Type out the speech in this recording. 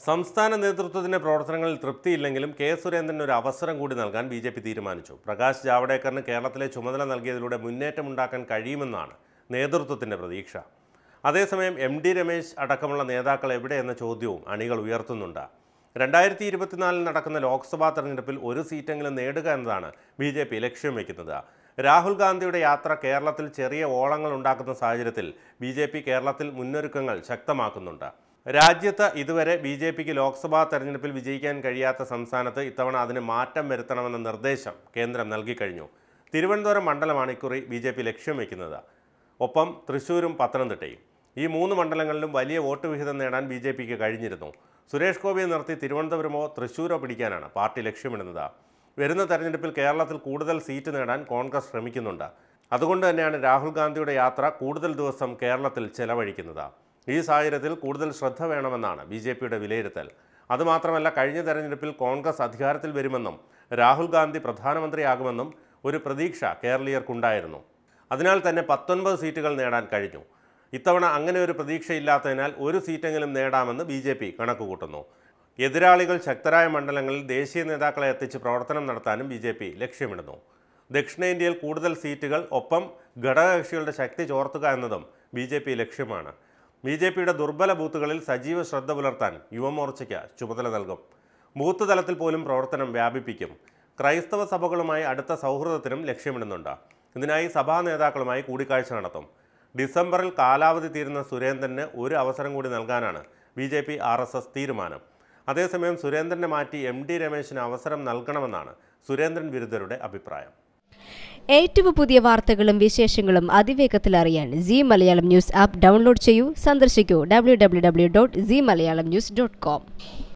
സംസ്ഥാന നേതൃത്വത്തിന്റെ പ്രവർത്തനങ്ങളിൽ തൃപ്തിയില്ലെങ്കിലും കെ സുരേന്ദ്രന് ഒരു അവസരം കൂടി നൽകാൻ ബി ജെ പി തീരുമാനിച്ചു പ്രകാശ് ജാവ്ഡേക്കറിന് കേരളത്തിലെ ചുമതല നൽകിയതിലൂടെ മുന്നേറ്റമുണ്ടാക്കാൻ കഴിയുമെന്നാണ് നേതൃത്വത്തിന്റെ പ്രതീക്ഷ അതേസമയം എം ഡി രമേശ് അടക്കമുള്ള നേതാക്കൾ എവിടെയെന്ന ചോദ്യവും അണികൾ ഉയർത്തുന്നുണ്ട് രണ്ടായിരത്തി ഇരുപത്തിനാലിൽ നടക്കുന്ന ലോക്സഭാ തെരഞ്ഞെടുപ്പിൽ ഒരു സീറ്റെങ്കിലും നേടുക എന്നതാണ് ബി ജെ പി ലക്ഷ്യം വയ്ക്കുന്നത് രാഹുൽ ഗാന്ധിയുടെ യാത്ര കേരളത്തിൽ ചെറിയ ഓളങ്ങൾ ഉണ്ടാക്കുന്ന സാഹചര്യത്തിൽ ബി ജെ പി കേരളത്തിൽ മുന്നൊരുക്കങ്ങൾ ശക്തമാക്കുന്നുണ്ട് രാജ്യത്ത് ഇതുവരെ ബി ജെ പിക്ക് ലോക്സഭാ തെരഞ്ഞെടുപ്പിൽ വിജയിക്കാൻ കഴിയാത്ത സംസ്ഥാനത്ത് ഇത്തവണ അതിന് മാറ്റം വരുത്തണമെന്ന നിർദ്ദേശം കേന്ദ്രം നൽകിക്കഴിഞ്ഞു തിരുവനന്തപുരം മണ്ഡലമാണ് ഇക്കുറി ബി ജെ പി ലക്ഷ്യം വയ്ക്കുന്നത് ഒപ്പം തൃശ്ശൂരും പത്തനംതിട്ടയും ഈ മൂന്ന് മണ്ഡലങ്ങളിലും വലിയ വോട്ട് വിഹിതം നേടാൻ ബി ജെ പിക്ക് കഴിഞ്ഞിരുന്നു സുരേഷ് ഗോപിയെ നിർത്തി തിരുവനന്തപുരമോ തൃശ്ശൂരോ പിടിക്കാനാണ് പാർട്ടി ലക്ഷ്യമിടുന്നത് വരുന്ന തെരഞ്ഞെടുപ്പിൽ കേരളത്തിൽ കൂടുതൽ സീറ്റ് നേടാൻ കോൺഗ്രസ് ശ്രമിക്കുന്നുണ്ട് അതുകൊണ്ട് തന്നെയാണ് രാഹുൽ ഗാന്ധിയുടെ യാത്ര കൂടുതൽ ദിവസം കേരളത്തിൽ ചെലവഴിക്കുന്നത് ഈ സാഹചര്യത്തിൽ കൂടുതൽ ശ്രദ്ധ വേണമെന്നാണ് ബി ജെ പിയുടെ വിലയിരുത്തൽ അതുമാത്രമല്ല കഴിഞ്ഞ തെരഞ്ഞെടുപ്പിൽ കോൺഗ്രസ് അധികാരത്തിൽ വരുമെന്നും രാഹുൽ ഗാന്ധി പ്രധാനമന്ത്രിയാകുമെന്നും ഒരു പ്രതീക്ഷ കേരളീയർക്കുണ്ടായിരുന്നു അതിനാൽ തന്നെ പത്തൊൻപത് സീറ്റുകൾ നേടാൻ കഴിഞ്ഞു ഇത്തവണ അങ്ങനെ ഒരു പ്രതീക്ഷയില്ലാത്തതിനാൽ ഒരു സീറ്റെങ്കിലും നേടാമെന്ന് ബി ജെ പി കണക്കുകൂട്ടുന്നു എതിരാളികൾ ശക്തരായ മണ്ഡലങ്ങളിൽ ദേശീയ നേതാക്കളെ എത്തിച്ച് പ്രവർത്തനം നടത്താനും ബി ജെ പി ലക്ഷ്യമിടുന്നു ദക്ഷിണേന്ത്യയിൽ കൂടുതൽ സീറ്റുകൾ ഒപ്പം ഘടകകക്ഷികളുടെ ശക്തി ചോർത്തുക എന്നതും ബി ജെ പി ലക്ഷ്യമാണ് ബി ജെ പിയുടെ ദുർബല ബൂത്തുകളിൽ സജീവ ശ്രദ്ധ പുലർത്താൻ യുവമോർച്ചയ്ക്ക് ചുമതല നൽകും ബൂത്ത് തലത്തിൽ പോലും പ്രവർത്തനം വ്യാപിപ്പിക്കും ക്രൈസ്തവ സഭകളുമായി അടുത്ത സൗഹൃദത്തിനും ലക്ഷ്യമിടുന്നുണ്ട് ഇതിനായി സഭാ നേതാക്കളുമായി കൂടിക്കാഴ്ച നടത്തും ഡിസംബറിൽ കാലാവധി തീരുന്ന സുരേന്ദ്രന് ഒരു അവസരം കൂടി നൽകാനാണ് B J P R S S തീരുമാനം അതേസമയം സുരേന്ദ്രനെ മാറ്റി എം ഡി രമേശിന് അവസരം നൽകണമെന്നാണ് സുരേന്ദ്രൻ വിരുദ്ധരുടെ അഭിപ്രായം ഏറ്റവും പുതിയ വാർത്തകളും വിശേഷങ്ങളും അതിവേഗത്തിൽ അറിയാൻ C Malayalam news app download ചെയ്യൂ സന്ദർശിക്കൂ W W W dot C Malayalam news dot com